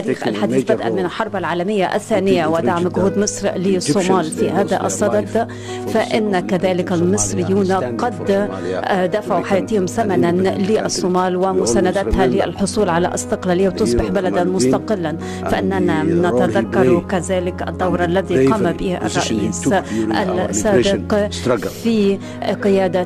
التاريخ الحديث بدءا من الحرب العالمية الثانية ودعم جهود مصر للصومال في هذا الصدد فإن كذلك المصريون قد دفعوا حياتهم ثمنا للصومال ومساندتها للحصول على استقلالية وتصبح بلدا مستقلا فإننا نتذكر كذلك الدور الذي قام به الرئيس السابق في قيادة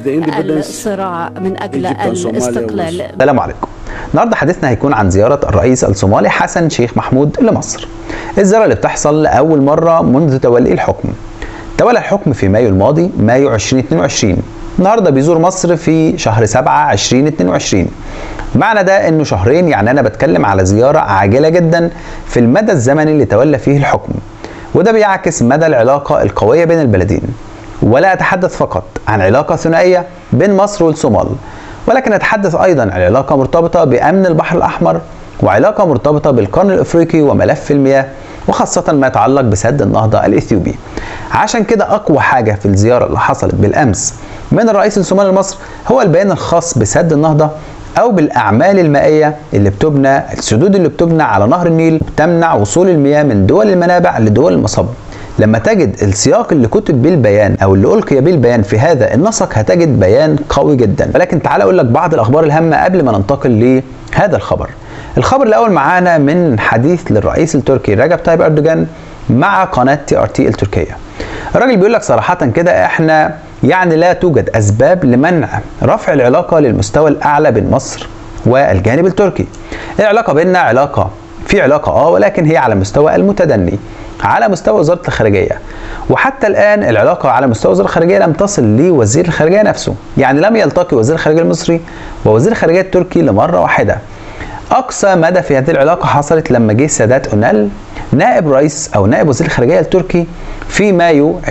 الصراع من أجل الاستقلال السلام عليكم النهارده حديثنا هيكون عن زيارة الرئيس الصومالي حسن شيخ محمود لمصر. الزيارة اللي بتحصل لأول مرة منذ تولي الحكم. تولى الحكم في مايو الماضي مايو 2022 النهارده بيزور مصر في شهر 7 2022 معنى ده انه شهرين يعني انا بتكلم على زيارة عاجلة جدا في المدى الزمني اللي تولى فيه الحكم وده بيعكس مدى العلاقة القوية بين البلدين ولا أتحدث فقط عن علاقة ثنائية بين مصر والصومال ولكن أتحدث أيضا عن علاقة مرتبطة بأمن البحر الأحمر وعلاقة مرتبطة بالقرن الأفريقي وملف المياه وخاصة ما يتعلق بسد النهضة الإثيوبي عشان كده أقوى حاجة في الزيارة اللي حصلت بالأمس من الرئيس الصومالي لمصر هو البيان الخاص بسد النهضة أو بالأعمال المائية اللي بتبنى السدود اللي بتبنى على نهر النيل بتمنع وصول المياه من دول المنابع لدول المصب لما تجد السياق اللي كتب بيه البيان او اللي القي بيه البيان في هذا النسق هتجد بيان قوي جدا ولكن تعال اقول لك بعض الاخبار الهامه قبل ما ننتقل لهذا الخبر الخبر الاول معانا من حديث للرئيس التركي رجب طيب اردوغان مع قناه تي ار تي التركيه الراجل بيقول لك صراحه كده احنا يعني لا توجد اسباب لمنع رفع العلاقه للمستوى الاعلى بين مصر والجانب التركي العلاقه بيننا علاقه في علاقه اه ولكن هي على مستوى المتدني على مستوى وزاره الخارجيه وحتى الان العلاقه على مستوى وزاره الخارجيه لم تصل لوزير الخارجيه نفسه يعني لم يلتقي وزير الخارجيه المصري ووزير الخارجيه التركي لمره واحده اقصى مدى في هذه العلاقه حصلت لما جه سادات اونال نائب رئيس او نائب وزير الخارجيه التركي في مايو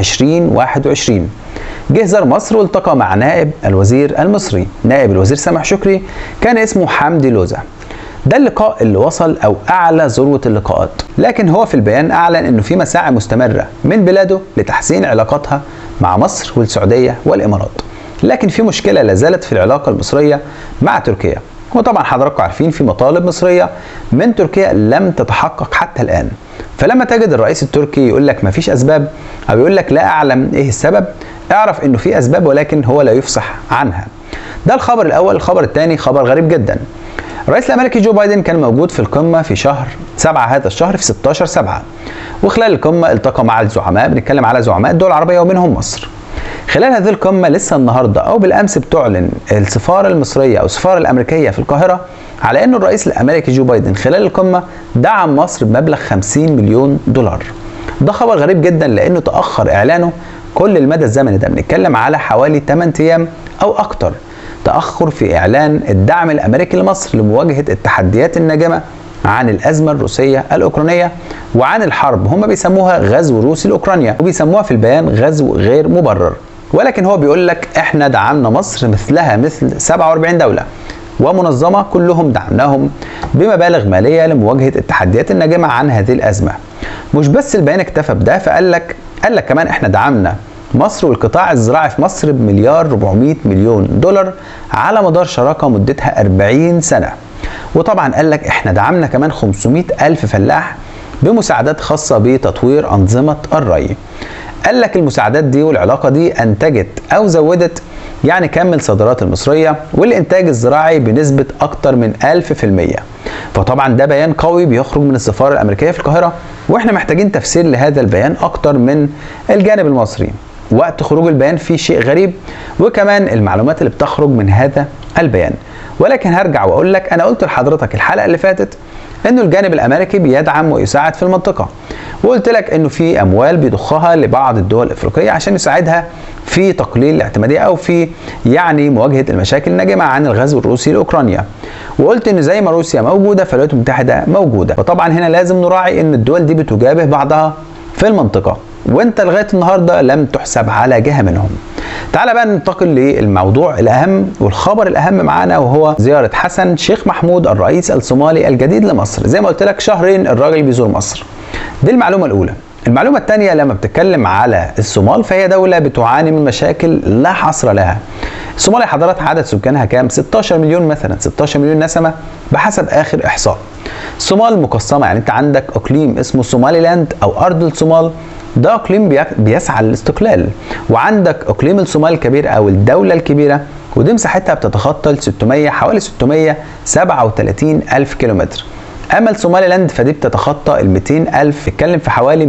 2021 جه زار مصر والتقى مع نائب الوزير المصري نائب الوزير سامح شكري كان اسمه حمدي لوزة ده اللقاء اللي وصل او اعلى ذروه اللقاءات لكن هو في البيان اعلن انه في مساعي مستمره من بلاده لتحسين علاقاتها مع مصر والسعوديه والامارات لكن في مشكله لا زالت في العلاقه المصريه مع تركيا وطبعا حضراتكم عارفين في مطالب مصريه من تركيا لم تتحقق حتى الان فلما تجد الرئيس التركي يقول لك مفيش اسباب او يقول لك لا اعلم ايه السبب اعرف انه في اسباب ولكن هو لا يفصح عنها ده الخبر الاول الخبر الثاني خبر غريب جدا الرئيس الامريكي جو بايدن كان موجود في القمه في شهر 7 هذا الشهر في 16 7 وخلال القمه التقى مع الزعماء بنتكلم على زعماء الدول العربيه ومنهم مصر خلال هذه القمة لسه النهاردة أو بالأمس بتعلن السفارة المصرية أو السفارة الأمريكية في القاهرة على أن الرئيس الأمريكي جو بايدن خلال القمة دعم مصر بمبلغ 50 مليون دولار ده خبر غريب جدا لأنه تأخر إعلانه كل المدى الزمني ده بنتكلم على حوالي 8 أيام أو أكتر تأخر في إعلان الدعم الأمريكي لمصر لمواجهة التحديات الناجمة عن الأزمة الروسية الأوكرانية وعن الحرب هم بيسموها غزو روسي لأوكرانيا وبيسموها في البيان غزو غير مبرر ولكن هو بيقول لك احنا دعمنا مصر مثلها مثل 47 دولة ومنظمة كلهم دعمناهم بمبالغ مالية لمواجهة التحديات الناجمة عن هذه الأزمة مش بس البيان اكتفى بده فقال لك قال لك كمان احنا دعمنا مصر والقطاع الزراعي في مصر بمليار 400 مليون دولار على مدار شراكة مدتها 40 سنة وطبعا قال لك احنا دعمنا كمان 500 ألف فلاح بمساعدات خاصة بتطوير أنظمة الري قال لك المساعدات دي والعلاقة دي أنتجت أو زودت يعني كم الصادرات المصرية والإنتاج الزراعي بنسبة أكتر من 1000% فطبعا ده بيان قوي بيخرج من السفارة الأمريكية في القاهرة وإحنا محتاجين تفسير لهذا البيان أكتر من الجانب المصري وقت خروج البيان في شيء غريب وكمان المعلومات اللي بتخرج من هذا البيان ولكن هرجع واقول لك انا قلت لحضرتك الحلقه اللي فاتت انه الجانب الامريكي بيدعم ويساعد في المنطقه وقلت لك انه في اموال بيضخها لبعض الدول الافريقيه عشان يساعدها في تقليل الاعتماديه او في يعني مواجهه المشاكل الناجمه عن الغزو الروسي لاوكرانيا وقلت ان زي ما روسيا موجوده فالولايات المتحده موجوده وطبعا هنا لازم نراعي ان الدول دي بتجابه بعضها في المنطقه وانت لغايه النهارده لم تحسب على جهه منهم تعال بقى ننتقل للموضوع الاهم والخبر الاهم معانا وهو زياره حسن شيخ محمود الرئيس الصومالي الجديد لمصر زي ما قلت لك شهرين الراجل بيزور مصر دي المعلومه الاولى المعلومة الثانية لما بتتكلم على الصومال فهي دولة بتعاني من مشاكل لا حصر لها. الصومال حضرات عدد سكانها كام؟ 16 مليون مثلا 16 مليون نسمة بحسب آخر إحصاء. الصومال مقسمه يعني انت عندك اقليم اسمه سومالي لاند او ارض الصومال ده اقليم بيسعى للاستقلال وعندك اقليم الصومال الكبير او الدوله الكبيره ودي مساحتها بتتخطى ال 600 حوالي 637 الف كيلومتر اما الصومالي لاند فدي بتتخطى ال 200 الف بتتكلم في حوالي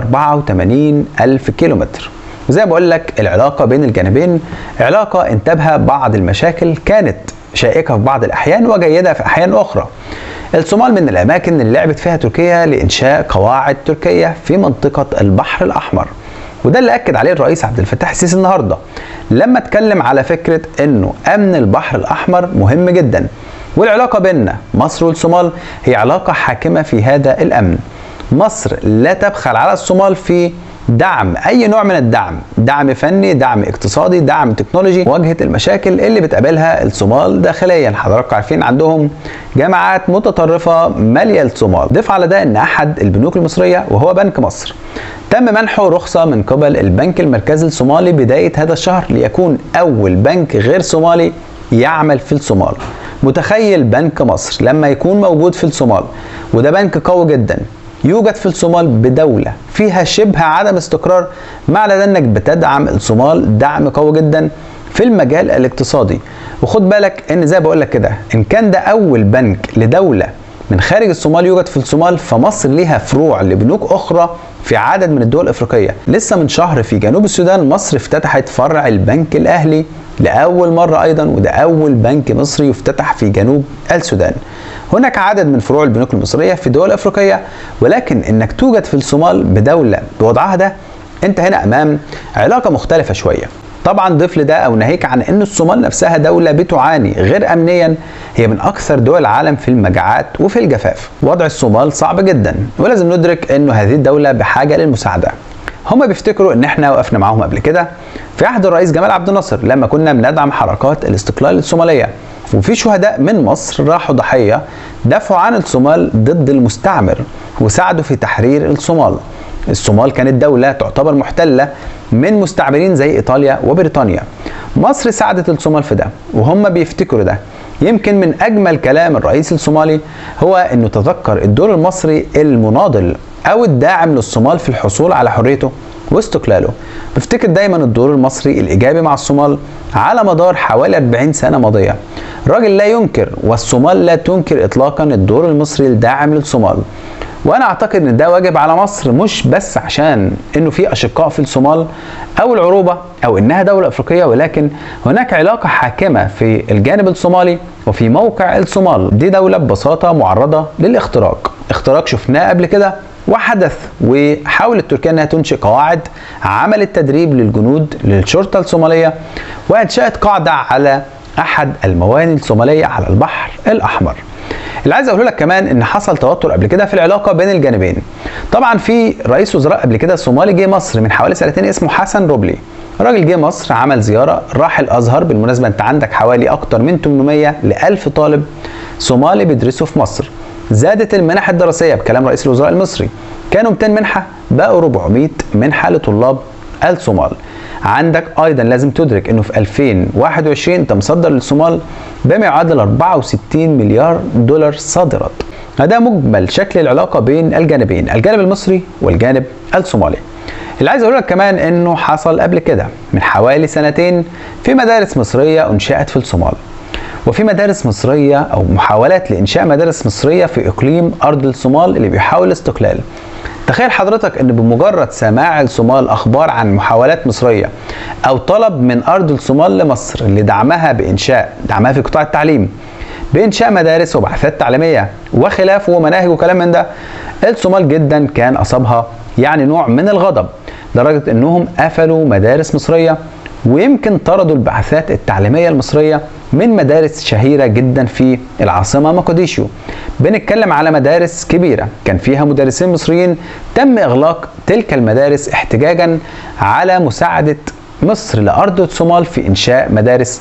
284 الف كيلومتر وزي ما بقول لك العلاقه بين الجانبين علاقه انتابها بعض المشاكل كانت شائكه في بعض الاحيان وجيده في احيان اخرى الصومال من الاماكن اللي لعبت فيها تركيا لانشاء قواعد تركيه في منطقه البحر الاحمر وده اللي اكد عليه الرئيس عبد الفتاح السيسي النهارده لما اتكلم على فكره انه امن البحر الاحمر مهم جدا والعلاقه بيننا مصر والصومال هي علاقه حاكمه في هذا الامن مصر لا تبخل على الصومال في دعم اي نوع من الدعم دعم فني دعم اقتصادي دعم تكنولوجي مواجهه المشاكل اللي بتقابلها الصومال داخليا حضراتكم عارفين عندهم جامعات متطرفه ماليه الصومال ضيف على ده ان احد البنوك المصريه وهو بنك مصر تم منحه رخصه من قبل البنك المركزي الصومالي بدايه هذا الشهر ليكون اول بنك غير صومالي يعمل في الصومال متخيل بنك مصر لما يكون موجود في الصومال وده بنك قوي جدا يوجد في الصومال بدولة فيها شبه عدم استقرار معنى ده انك بتدعم الصومال دعم قوي جدا في المجال الاقتصادي وخد بالك ان زي بقول لك كده ان كان ده اول بنك لدولة من خارج الصومال يوجد في الصومال فمصر ليها فروع لبنوك اخرى في عدد من الدول الافريقيه لسه من شهر في جنوب السودان مصر افتتحت فرع البنك الاهلي لاول مره ايضا وده اول بنك مصري يفتتح في جنوب السودان هناك عدد من فروع البنوك المصريه في دول افريقيه ولكن انك توجد في الصومال بدوله بوضعها ده انت هنا امام علاقه مختلفه شويه طبعا ضيف لده او ناهيك عن ان الصومال نفسها دوله بتعاني غير امنيا هي من اكثر دول العالم في المجاعات وفي الجفاف وضع الصومال صعب جدا ولازم ندرك انه هذه الدوله بحاجه للمساعده هما بيفتكروا ان احنا وقفنا معاهم قبل كده في عهد الرئيس جمال عبد الناصر لما كنا بندعم حركات الاستقلال الصوماليه وفي شهداء من مصر راحوا ضحيه دافعوا عن الصومال ضد المستعمر وساعدوا في تحرير الصومال الصومال كانت دولة تعتبر محتلة من مستعمرين زي إيطاليا وبريطانيا مصر ساعدت الصومال في ده وهم بيفتكروا ده يمكن من أجمل كلام الرئيس الصومالي هو أنه تذكر الدور المصري المناضل أو الداعم للصومال في الحصول على حريته واستقلاله بفتكر دايما الدور المصري الإيجابي مع الصومال على مدار حوالي 40 سنة ماضية الراجل لا ينكر والصومال لا تنكر إطلاقا الدور المصري الداعم للصومال وانا اعتقد ان ده واجب على مصر مش بس عشان انه في اشقاء في الصومال او العروبه او انها دوله افريقيه ولكن هناك علاقه حاكمه في الجانب الصومالي وفي موقع الصومال دي دوله ببساطه معرضه للاختراق اختراق شفناه قبل كده وحدث وحاولت تركيا انها تنشئ قواعد عملت تدريب للجنود للشرطه الصوماليه وانشات قاعده على احد المواني الصوماليه على البحر الاحمر اللي عايز اقوله لك كمان ان حصل توتر قبل كده في العلاقه بين الجانبين طبعا في رئيس وزراء قبل كده صومالي جه مصر من حوالي سنتين اسمه حسن روبلي الراجل جه مصر عمل زياره راح الازهر بالمناسبه انت عندك حوالي اكتر من 800 ل 1000 طالب صومالي بيدرسوا في مصر زادت المنح الدراسيه بكلام رئيس الوزراء المصري كانوا 200 منحه بقوا 400 منحه لطلاب الصومال عندك ايضا لازم تدرك انه في 2021 انت مصدر للصومال بما يعادل 64 مليار دولار صادرات هذا مجمل شكل العلاقه بين الجانبين الجانب المصري والجانب الصومالي اللي عايز اقول لك كمان انه حصل قبل كده من حوالي سنتين في مدارس مصريه انشئت في الصومال وفي مدارس مصريه او محاولات لانشاء مدارس مصريه في اقليم ارض الصومال اللي بيحاول الاستقلال تخيل حضرتك ان بمجرد سماع الصومال اخبار عن محاولات مصريه او طلب من ارض الصومال لمصر لدعمها بانشاء دعمها في قطاع التعليم بانشاء مدارس وبعثات تعليميه وخلافه ومناهج وكلام من ده الصومال جدا كان اصابها يعني نوع من الغضب لدرجه انهم قفلوا مدارس مصريه ويمكن طردوا البعثات التعليميه المصريه من مدارس شهيرة جدا في العاصمة مقديشو بنتكلم على مدارس كبيرة كان فيها مدرسين مصريين تم إغلاق تلك المدارس احتجاجا على مساعدة مصر لأرض الصومال في إنشاء مدارس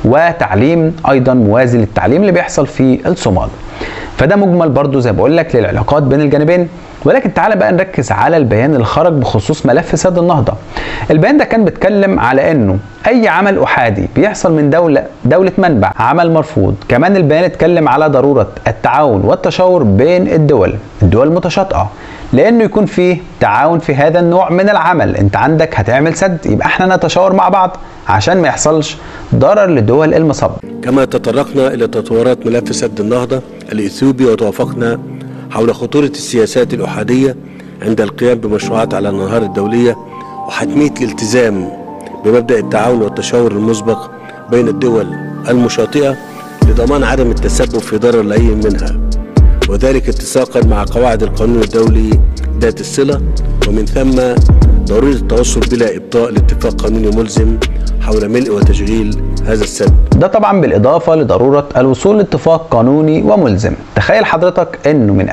وتعليم أيضا موازي للتعليم اللي بيحصل في الصومال فده مجمل برضو زي بقول لك للعلاقات بين الجانبين ولكن تعالى بقى نركز على البيان اللي خرج بخصوص ملف سد النهضه البيان ده كان بيتكلم على انه اي عمل احادي بيحصل من دوله دوله منبع عمل مرفوض كمان البيان اتكلم على ضروره التعاون والتشاور بين الدول الدول المتشاطئه لانه يكون فيه تعاون في هذا النوع من العمل انت عندك هتعمل سد يبقى احنا نتشاور مع بعض عشان ما يحصلش ضرر للدول المصابه كما تطرقنا الى تطورات ملف سد النهضه الاثيوبي وتوافقنا حول خطوره السياسات الاحاديه عند القيام بمشروعات على الانهار الدوليه وحتميه الالتزام بمبدا التعاون والتشاور المسبق بين الدول المشاطئه لضمان عدم التسبب في ضرر لاي منها وذلك اتساقا مع قواعد القانون الدولي ذات الصله ومن ثم ضروره التوصل بلا ابطاء لاتفاق قانوني ملزم حول ملء وتشغيل هذا السد ده طبعا بالاضافه لضروره الوصول لاتفاق قانوني وملزم تخيل حضرتك انه من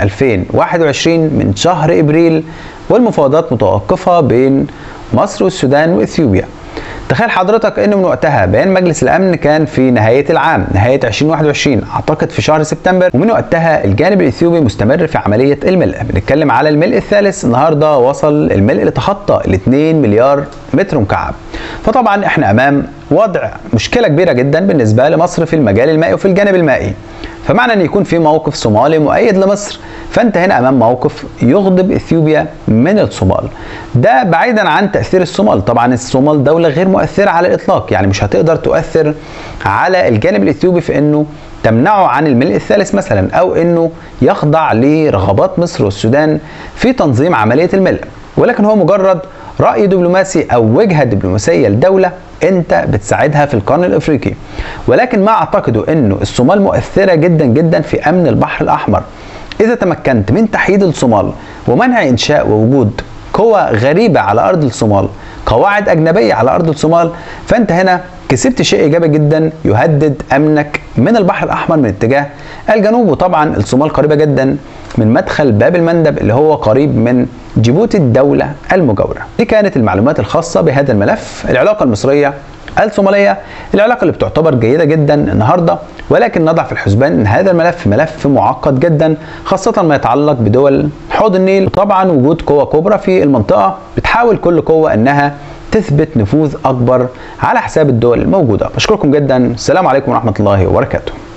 2021 من شهر ابريل والمفاوضات متوقفه بين مصر والسودان واثيوبيا تخيل حضرتك انه من وقتها بيان مجلس الامن كان في نهايه العام نهايه 2021 اعتقد في شهر سبتمبر ومن وقتها الجانب الاثيوبي مستمر في عمليه الملء بنتكلم على الملء الثالث النهارده وصل الملء لتخطى ال 2 مليار متر مكعب فطبعا احنا امام وضع مشكله كبيره جدا بالنسبه لمصر في المجال المائي وفي الجانب المائي فمعنى ان يكون في موقف صومالي مؤيد لمصر فانت هنا امام موقف يغضب اثيوبيا من الصومال ده بعيدا عن تاثير الصومال طبعا الصومال دوله غير مؤثره على الاطلاق يعني مش هتقدر تؤثر على الجانب الاثيوبي في انه تمنعه عن الملء الثالث مثلا او انه يخضع لرغبات مصر والسودان في تنظيم عمليه الملء ولكن هو مجرد راي دبلوماسي او وجهه دبلوماسيه لدوله انت بتساعدها في القرن الافريقي ولكن ما اعتقده انه الصومال مؤثره جدا جدا في امن البحر الاحمر اذا تمكنت من تحييد الصومال ومنع انشاء ووجود قوى غريبه على ارض الصومال قواعد اجنبيه على ارض الصومال فانت هنا كسبت شيء ايجابي جدا يهدد امنك من البحر الاحمر من اتجاه الجنوب وطبعا الصومال قريبه جدا من مدخل باب المندب اللي هو قريب من جيبوتي الدوله المجاوره. دي كانت المعلومات الخاصه بهذا الملف العلاقه المصريه الصوماليه العلاقه اللي بتعتبر جيده جدا النهارده ولكن نضع في الحسبان ان هذا الملف ملف معقد جدا خاصه ما يتعلق بدول حوض النيل وطبعا وجود قوى كبرى في المنطقه بتحاول كل قوه انها تثبت نفوذ اكبر على حساب الدول الموجوده بشكركم جدا السلام عليكم ورحمه الله وبركاته